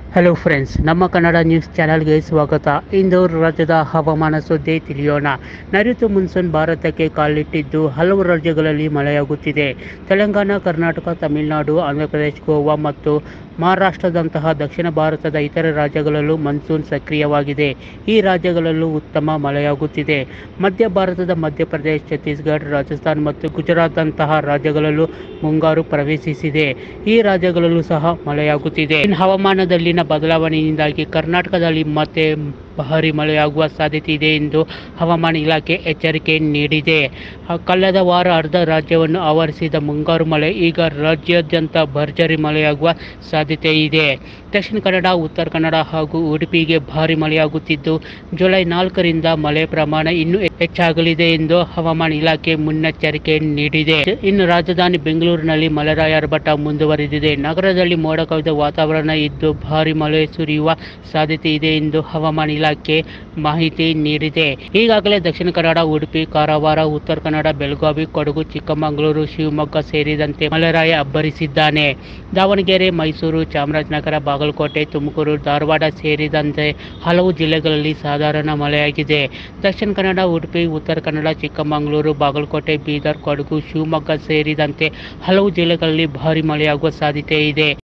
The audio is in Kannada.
ಹಲೋ ಫ್ರೆಂಡ್ಸ್ ನಮ್ಮ ಕನ್ನಡ ನ್ಯೂಸ್ ಚಾನಲ್ಗೆ ಸ್ವಾಗತ ಇಂದು ರಾಜ್ಯದ ಹವಾಮಾನ ಸುದ್ದಿ ತಿಳಿಯೋಣ ನೈಋತ್ಯ ಮುನ್ಸೂನ್ ಭಾರತಕ್ಕೆ ಕಾಲಿಟ್ಟಿದ್ದು ಹಲವು ರಾಜ್ಯಗಳಲ್ಲಿ ಮಳೆಯಾಗುತ್ತಿದೆ ತೆಲಂಗಾಣ ಕರ್ನಾಟಕ ತಮಿಳುನಾಡು ಆಂಧ್ರಪ್ರದೇಶ ಗೋವಾ ಮತ್ತು ಮಹಾರಾಷ್ಟ್ರದಂತಹ ದಕ್ಷಿಣ ಭಾರತದ ಇತರೆ ರಾಜ್ಯಗಳಲ್ಲೂ ಮನ್ಸೂನ್ ಸಕ್ರಿಯವಾಗಿದೆ ಈ ರಾಜ್ಯಗಳಲ್ಲೂ ಉತ್ತಮ ಮಳೆಯಾಗುತ್ತಿದೆ ಮಧ್ಯ ಭಾರತದ ಮಧ್ಯಪ್ರದೇಶ ಛತ್ತೀಸ್ಗಢ ರಾಜಸ್ಥಾನ್ ಮತ್ತು ಗುಜರಾತ್ದಂತಹ ರಾಜ್ಯಗಳಲ್ಲೂ ಮುಂಗಾರು ಪ್ರವೇಶಿಸಿದೆ ಈ ರಾಜ್ಯಗಳಲ್ಲೂ ಸಹ ಮಳೆಯಾಗುತ್ತಿದೆ ಇನ್ನು ಹವಾಮಾನದಲ್ಲಿನ ಬದಲಾವಣೆಯಿಂದಾಗಿ ಕರ್ನಾಟಕದಲ್ಲಿ ಮತ್ತೆ ಭಾರಿ ಮಳೆಯಾಗುವ ಸಾಧ್ಯತೆ ಇದೆ ಎಂದು ಹವಾಮಾನ ಇಲಾಖೆ ಎಚ್ಚರಿಕೆ ನೀಡಿದೆ ಆ ಕಳೆದ ವಾರ ಅರ್ಧ ರಾಜ್ಯವನ್ನು ಆವರಿಸಿದ ಮುಂಗಾರು ಮಳೆ ಈಗ ರಾಜ್ಯಾದ್ಯಂತ ಭರ್ಜರಿ ಮಳೆಯಾಗುವ ಸಾಧ್ಯತೆ ಇದೆ ದಕ್ಷಿಣ ಕನ್ನಡ ಉತ್ತರ ಕನ್ನಡ ಹಾಗೂ ಉಡುಪಿಗೆ ಭಾರಿ ಮಳೆಯಾಗುತ್ತಿದ್ದು ಜುಲೈ ನಾಲ್ಕರಿಂದ ಮಳೆ ಪ್ರಮಾಣ ಇನ್ನೂ ಹೆಚ್ಚಾಗಲಿದೆ ಎಂದು ಹವಾಮಾನ ಇಲಾಖೆ ಮುನ್ನೆಚ್ಚರಿಕೆ ನೀಡಿದೆ ಇನ್ನು ರಾಜಧಾನಿ ಬೆಂಗಳೂರಿನಲ್ಲಿ ಮಳೆರಾಯ ಆರ್ಭಟ ಮುಂದುವರೆದಿದೆ ನಗರದಲ್ಲಿ ಮೋಡ ಕವಿದ ವಾತಾವರಣ ಇದ್ದು ಭಾರಿ ಮಳೆ ಸುರಿಯುವ ಸಾಧ್ಯತೆ ಇದೆ ಎಂದು ಹವಾಮಾನ ಇಲಾಖೆ ಮಾಹಿತಿ ನೀಡಿದೆ ಈಗಾಗಲೇ ದಕ್ಷಿಣ ಕನ್ನಡ ಉಡುಪಿ ಕಾರವಾರ ಉತ್ತರ ಕನ್ನಡ ಬೆಳಗಾವಿ ಕೊಡಗು ಚಿಕ್ಕಮಗಳೂರು ಶಿವಮೊಗ್ಗ ಸೇರಿದಂತೆ ಮಳೆರಾಯ ಅಬ್ಬರಿಸಿದ್ದಾನೆ ದಾವಣಗೆರೆ ಮೈಸೂರು ಚಾಮರಾಜನಗರ ಬಾಗಲಕೋಟೆ ತುಮಕೂರು ಧಾರವಾಡ ಸೇರಿದಂತೆ ಹಲವು ಜಿಲ್ಲೆಗಳಲ್ಲಿ ಸಾಧಾರಣ ಮಳೆಯಾಗಿದೆ ದಕ್ಷಿಣ ಕನ್ನಡ ಉಡುಪಿ ಉತ್ತರ ಕನ್ನಡ ಚಿಕ್ಕಮಗಳೂರು ಬಾಗಲಕೋಟೆ ಬೀದರ್ ಕೊಡಗು ಶಿವಮೊಗ್ಗ ಸೇರಿದಂತೆ ಹಲವು ಜಿಲ್ಲೆಗಳಲ್ಲಿ ಭಾರಿ ಮಳೆಯಾಗುವ ಸಾಧ್ಯತೆ ಇದೆ